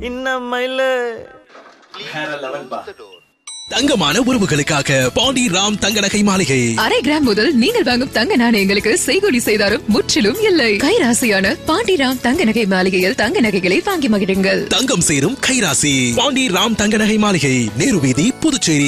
இன்னமையில தங்கமான உறவுகளுக்காக பாண்டி ராம் தங்க நகை மாளிகை அரை கிராம் முதல் நீங்கள் வாங்கும் தங்க நாணயங்களுக்கு செய்கூலி செய்தாரும் முற்றிலும் இல்லை கைராசியான பாண்டிராம் தங்க நகை மாளிகையில் தங்க நகைகளை வாங்கி மகிழுங்கள் தங்கம் சேரும் கைராசி பாண்டி ராம் தங்க நகை மாளிகை நேரு வீதி Puducherry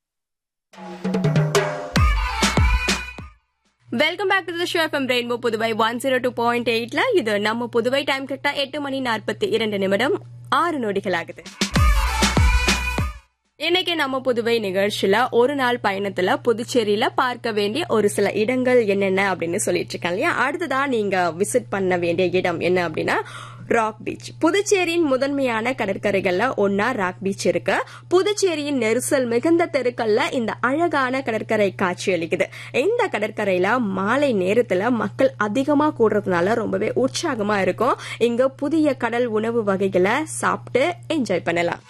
welcome back to the show FM rainbow Puduvai one zero two point எயிட்ல இது நம்ம புதுவை டைம் கரெக்டா எட்டு மணி நாற்பத்தி இரண்டு நிமிடம் ஆறு நொடிகள் ஆகுது இன்னைக்கு நம்ம புதுவை நிகழ்ச்சியில ஒரு நாள் பயணத்துல புதுச்சேரியில பார்க்க வேண்டிய ஒரு சில இடங்கள் என்னென்ன அப்படின்னு சொல்லிட்டு இருக்கேன் இல்லையா அடுத்ததா நீங்க விசிட் பண்ண வேண்டிய இடம் என்ன அப்படின்னா ராக் பீச் புதுச்சேரியின் முதன்மையான கடற்கரைகள்ல ஒன்னா ராக் பீச் இருக்கு புதுச்சேரியின் நெரிசல் மிகுந்த தெருக்கள்ல இந்த அழகான கடற்கரை காட்சியளிக்குது இந்த கடற்கரையில மாலை நேரத்துல மக்கள் அதிகமா கூடுறதுனால ரொம்பவே உற்சாகமா இருக்கும் இங்க புதிய கடல் உணவு வகைகளை சாப்பிட்டு என்ஜாய் பண்ணலாம்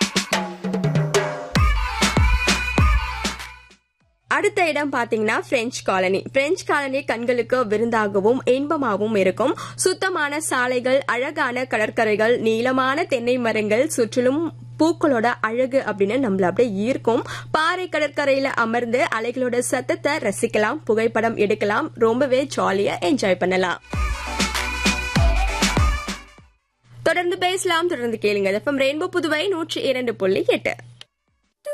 அடுத்த இடம் பாத்தீங்கன்னா பிரெஞ்சு காலனி பிரெஞ்சு காலனி கண்களுக்கு விருந்தாகவும் இன்பமாகவும் இருக்கும் சுத்தமான சாலைகள் அழகான கடற்கரைகள் நீளமான தென்னை மரங்கள் சுற்றிலும் பூக்களோட அழகு அப்படின்னு நம்மள அப்படியே ஈர்க்கும் பாறை கடற்கரையில அமர்ந்து அலைகளோட சத்தத்தை ரசிக்கலாம் புகைப்படம் எடுக்கலாம் ரொம்பவே ஜாலியா என்ஜாய் பண்ணலாம் தொடர்ந்து பேசலாம் தொடர்ந்து கேளுங்க எஃப்எம் ரெயின்போ புதுவை நூற்றி இரண்டு புள்ளி எட்டு